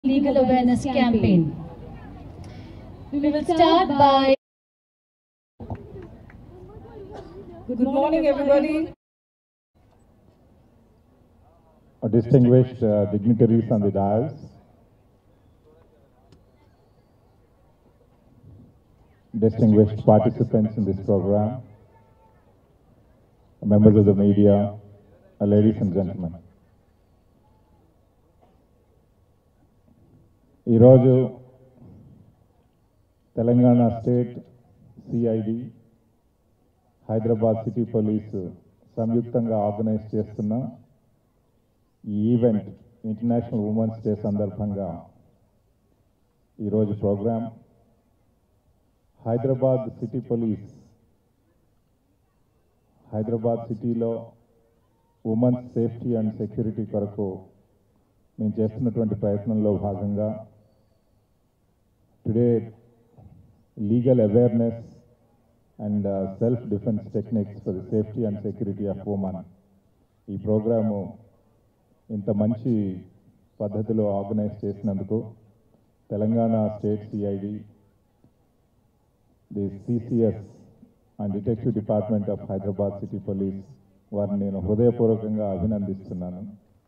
legal awareness campaign. We will start by Good morning, everybody. uh, distinguished uh, dignitaries on the dais, distinguished participants in this program, members of the media, uh, ladies and gentlemen. ఈరోజు Telangana state CID Hyderabad city police సంయుక్తంగా organise చేస్తున్న ఈ event international women's day సందర్భంగా ఈరోజు programme Hyderabad city police Hyderabad సిటీలో women's safety and security కొరకు మేము చేస్తున్నటువంటి ప్రయత్నంలో భాగంగా today legal awareness and self defence techniques for the safety and security of women ఈ ప్రోగ్రాము ఇంత మంచి పద్ధతిలో ఆర్గనైజ్ చేసినందుకు Telangana state CID the CCS and detective department of Hyderabad city police వారిని నేను హృదయపూర్వకంగా అభినందిస్తున్నాను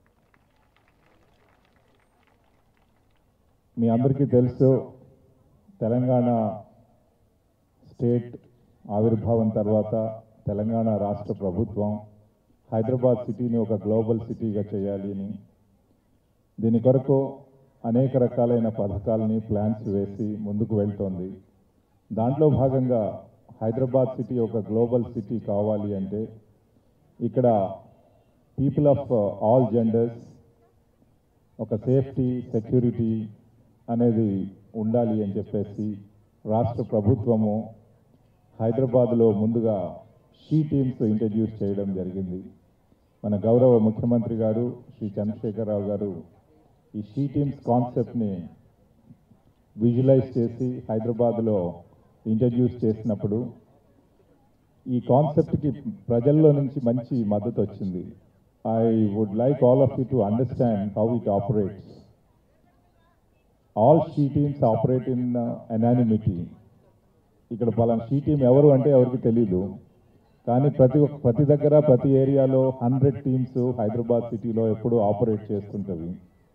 మీ అందరికీ తెలుసు తెలంగాణ స్టేట్ ఆవిర్భావం తర్వాత తెలంగాణ రాష్ట్ర ప్రభుత్వం హైదరాబాద్ సిటీని ఒక గ్లోబల్ సిటీగా చేయాలి అని దీని కొరకు అనేక రకాలైన పథకాలని ప్లాన్స్ వేసి ముందుకు వెళ్తోంది దాంట్లో భాగంగా హైదరాబాద్ సిటీ ఒక గ్లోబల్ సిటీ కావాలి అంటే ఇక్కడ పీపుల్ ఆఫ్ ఆల్ జెండర్స్ ఒక సేఫ్టీ సెక్యూరిటీ అనేది ఉండాలి అని చెప్పేసి రాష్ట్ర ప్రభుత్వము హైదరాబాద్లో ముందుగా షీ టీమ్స్ ఇంట్రడ్యూస్ చేయడం జరిగింది మన గౌరవ ముఖ్యమంత్రి గారు శ్రీ చంద్రశేఖరరావు గారు ఈ షీ టీమ్స్ కాన్సెప్ట్ని విజువలైజ్ చేసి హైదరాబాద్లో ఇంట్రడ్యూస్ చేసినప్పుడు ఈ కాన్సెప్ట్కి ప్రజల్లో నుంచి మంచి మద్దతు వచ్చింది I would like all of you to understand how it operates all she teams operate in anonymity ఇక్కడ పలానా షీ టీం ఎవరు అంటే ఎవరికి తెలీదు కానీ ప్రతి ఒక్క ప్రతి దగ్గర ప్రతి ఏరియాలో హండ్రెడ్ టీమ్స్ హైదరాబాద్ సిటీలో ఎప్పుడూ ఆపరేట్ చేస్తుంటవి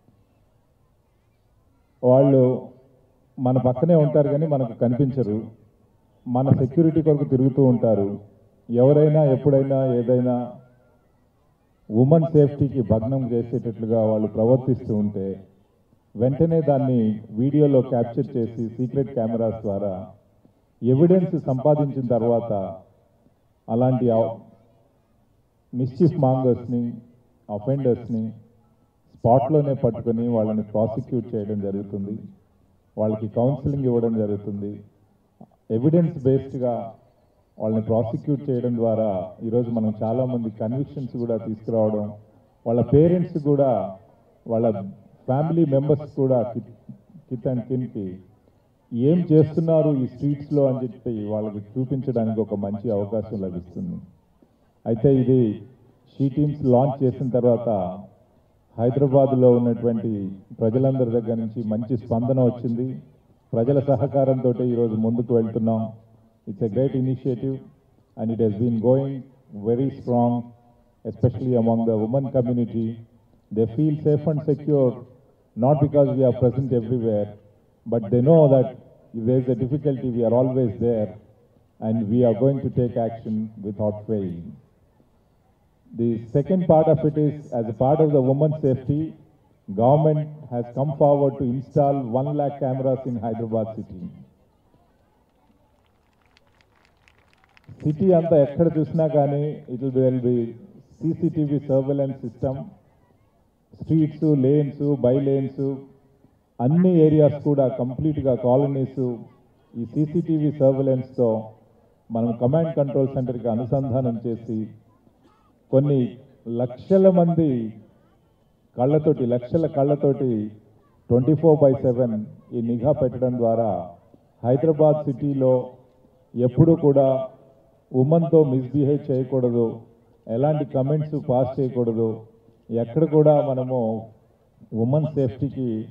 వాళ్ళు మన పక్కనే ఉంటారు కానీ మనకు కనిపించరు మన సెక్యూరిటీ కొరకు తిరుగుతూ ఉంటారు ఎవరైనా ఎప్పుడైనా ఏదైనా ఉమెన్ సేఫ్టీకి భగ్నం చేసేటట్లుగా వాళ్ళు ప్రవర్తిస్తూ ఉంటే వెంటనే దాన్ని వీడియోలో క్యాప్చర్ చేసి సీక్రెట్ కెమెరాస్ ద్వారా ఎవిడెన్స్ సంపాదించిన తర్వాత అలాంటి మిస్చిఫ్ మాంగర్స్ని అఫెండర్స్ని స్పాట్లోనే పట్టుకొని వాళ్ళని ప్రాసిక్యూట్ చేయడం జరుగుతుంది వాళ్ళకి కౌన్సిలింగ్ ఇవ్వడం జరుగుతుంది ఎవిడెన్స్ బేస్డ్గా వాళ్ళని ప్రాసిక్యూట్ చేయడం ద్వారా ఈరోజు మనం చాలామంది కన్విక్షన్స్ కూడా తీసుకురావడం వాళ్ళ పేరెంట్స్ కూడా వాళ్ళ ఫ్యామిలీ మెంబర్స్ కూడా కిత్ కిత్ అండ్ కిన్కి ఏం చేస్తున్నారు ఈ స్ట్రీట్స్లో అని చెప్పి వాళ్ళకి చూపించడానికి ఒక మంచి అవకాశం లభిస్తుంది అయితే ఇది షీ టీమ్స్ లాంచ్ చేసిన తర్వాత హైదరాబాద్లో ఉన్నటువంటి ప్రజలందరి దగ్గర నుంచి మంచి స్పందన వచ్చింది ప్రజల సహకారంతో ఈరోజు ముందుకు వెళ్తున్నాం it's a great initiative and it has been going very strong especially among the women community they feel safe and secure not because we are present everywhere but they know that if there is a difficulty, we are always there and we are going to take action without failing. The second part of it is, as a part of the women's safety, government has come forward to install 1 lakh cameras in Hyderabad city. City అంతా ఎక్కడ చూసినా కానీ it will be CCTV surveillance system streets lanes by lanes అన్ని areas కూడా కంప్లీట్గా colonies ఈ CCTV సర్వేలెన్స్తో మనం command control సెంటర్కి అనుసంధానం చేసి కొన్ని లక్షల మంది కళ్ళతోటి లక్షల కళ్ళతోటి ట్వంటీ ఫోర్ బై సెవెన్ ఈ నిఘా పెట్టడం ద్వారా హైదరాబాద్ సిటీలో ఎప్పుడూ కూడా ఉమెన్తో మిస్బిహేవ్ చేయకూడదు ఎలాంటి కమెంట్స్ పాస్ చేయకూడదు ఎక్కడ కూడా మనము ఉమెన్ సేఫ్టీకి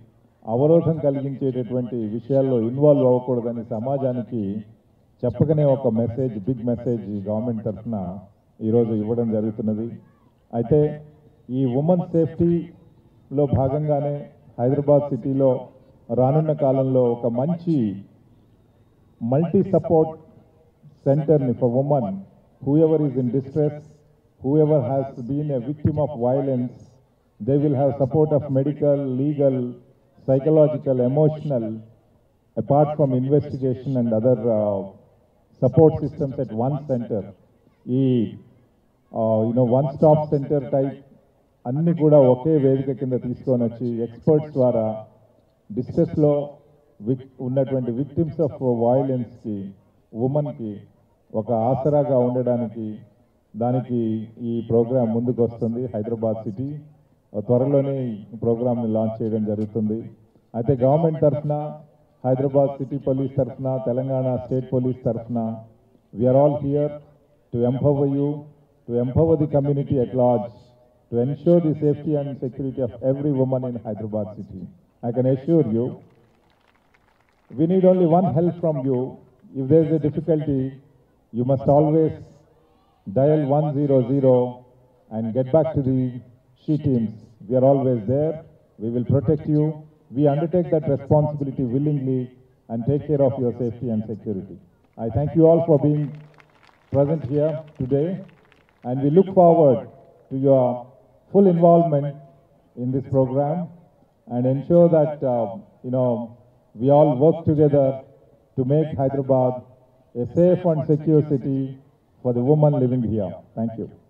అవరోధం కలిగించేటటువంటి విషయాల్లో ఇన్వాల్వ్ అవ్వకూడదని సమాజానికి చెప్పకనే ఒక మెసేజ్ బిగ్ మెసేజ్ గవర్నమెంట్ తరఫున ఈరోజు ఇవ్వడం జరుగుతున్నది అయితే ఈ ఉమెన్ సేఫ్టీలో భాగంగానే హైదరాబాద్ సిటీలో రానున్న కాలంలో ఒక మంచి మల్టీ సపోర్ట్ సెంటర్ని for women whoever is in distress whoever has been a victim of violence they will have support of medical legal psychological emotional apart from investigation and other uh, support systems at one center, ఈ you know one stop centre type అన్ని కూడా ఒకే వేదిక కింద తీసుకొని వచ్చి experts ద్వారా డిస్ట్రెస్లో విక్ ఉన్నటువంటి విక్టిమ్స్ ఆఫ్ వైలెన్స్కి ఉమెన్కి ఒక ఆసరాగా ఉండడానికి దానికి ఈ ప్రోగ్రాం ముందుకు వస్తుంది హైదరాబాద్ సిటీ త్వరలోనే ఈ ప్రోగ్రామ్ని లాంచ్ చేయడం జరుగుతుంది అయితే గవర్నమెంట్ తరఫున హైదరాబాద్ సిటీ పోలీస్ తరఫున తెలంగాణ స్టేట్ పోలీస్ తరఫున we are all here to empower you to empower the community at large to ensure the safety and security of every woman in Hyderabad city I can assure you we need only one help from you. If there is a difficulty, you must always dial 100 and get back to the she teams. We are always there. We will protect you. We undertake that responsibility willingly and take care of your safety and security. I thank you all for being present here today and we look forward to your full involvement in this program and ensure that, uh, you know, we all work together to make Hyderabad a safe and secure city for the women living here. Thank you.